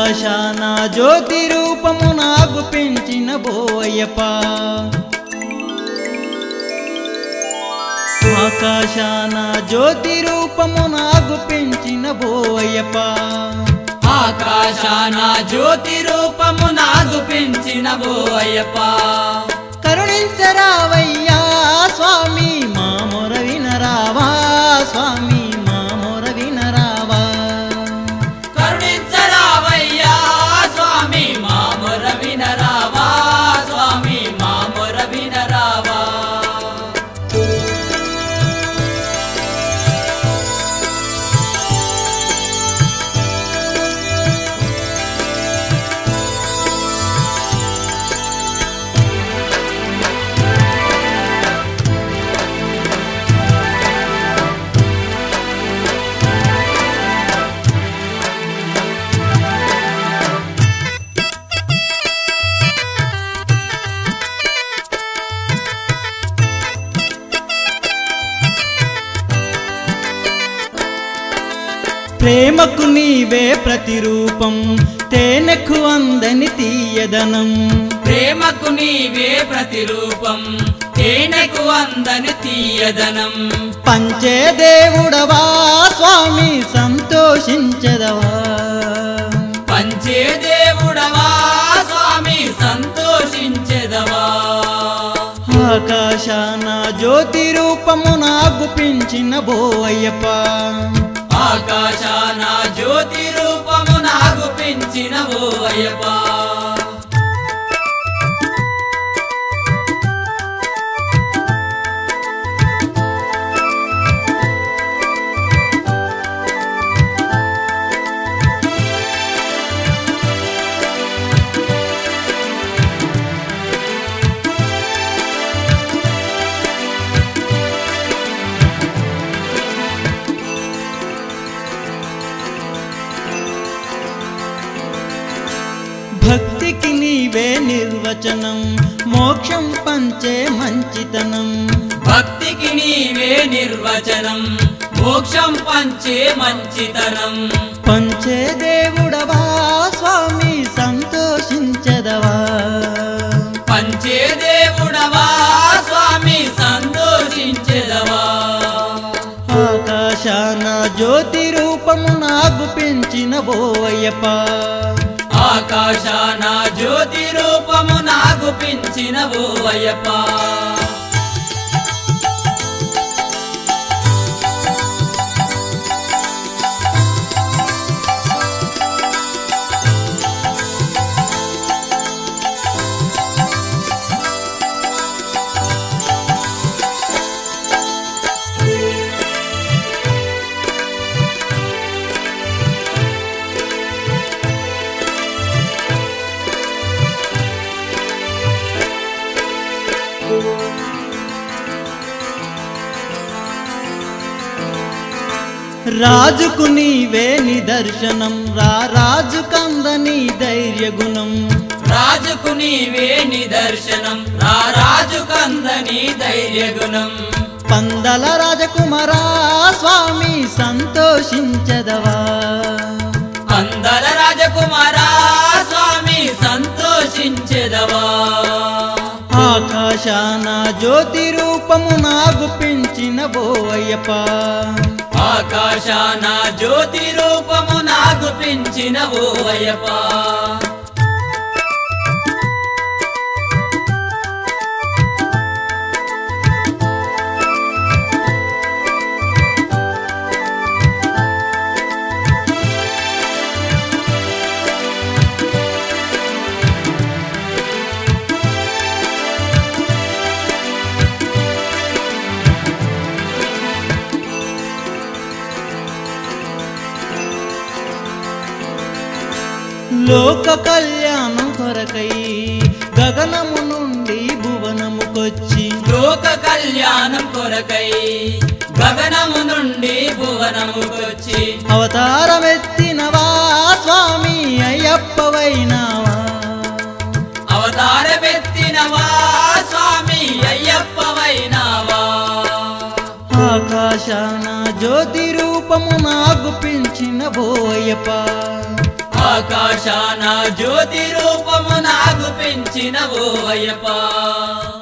ఆకాశాన జ్యోతి రూపము నాకు పెంచిన బోయప్ప ఆకాశాన జ్యోతి రూపము నాకు పెంచిన బోయప్ప ఆకాశాన జ్యోతి రూపము నాకు పెంచిన బోయప్ప కరుణించరావయ్యా స్వామి మా మొర వినరావా స్వామి మా మొర వినరావా కరుణించరావయ్యా స్వామి మా మొర వినరావా స్వామి మా మొర వినరావా ప్రేమకు నీవే ప్రతిరూపం తేనెకు అందని తీయదనం ప్రేమకు నీవే ప్రతిరూపం తేనెకు అందని తీయదనం పంచే దేవుడవా స్వామి సంతోషించదవా పంచే దేవుడవా స్వామి సంతోషించెదవా ఆకాశాన జ్యోతి రూపము నాకు పెంచిన బోయప్ప ఆకాశాన జ్యోతి రూపము నాకు పెంచిన ఓ అయ్యప్ప భక్తికి నీవే నిర్వచనం మోక్షం పంచే మంచితనం భక్తికి నీవే నిర్వచనం మోక్షం పంచే మంచితనం పంచే దేవుడవా స్వామి సంతోషించదవా పంచే దేవుడవా స్వామి సంతోషించెదవా ఆకాశాన జ్యోతి రూపము నాకు పెంచిన బోయప్ప ఆకాశాన జ్యోతి రూపము నాకు పెంచిన ఓ అయ్యప్ప రాజుకు నీవే నిదర్శనం రా రాజు కందని ధైర్య గుణం రాజుకు నీవే నిదర్శనం రా రాజు కందని ధైర్య గుణం పందల రాజకుమారా స్వామి సంతోషించదవా అందల రాజకుమారా స్వామి సంతోషించెదవా ఆకాశాన జ్యోతి రూపము నాకు పెంచిన బోయప్ప ఆకాశాన జ్యోతి రూపము నాకు పెంచిన ఓ అయ్యప్ప లోక కళ్యాణం కొరకై గగనము నుండి భువనముకొచ్చి లోక కళ్యాణం కొరకై గగనము నుండి భువనముకొచ్చి అవతారమెత్తినవా స్వామి అయ్యప్పవైనావా అవతారమెత్తినవా స్వామి అయ్యప్పవైనావా ఆకాశాన జ్యోతి రూపము నాకు పెంచిన బోయప్ప ఆకాశాన జ్యోతి రూపము నాకు పెంచినవో అయ్యప్ప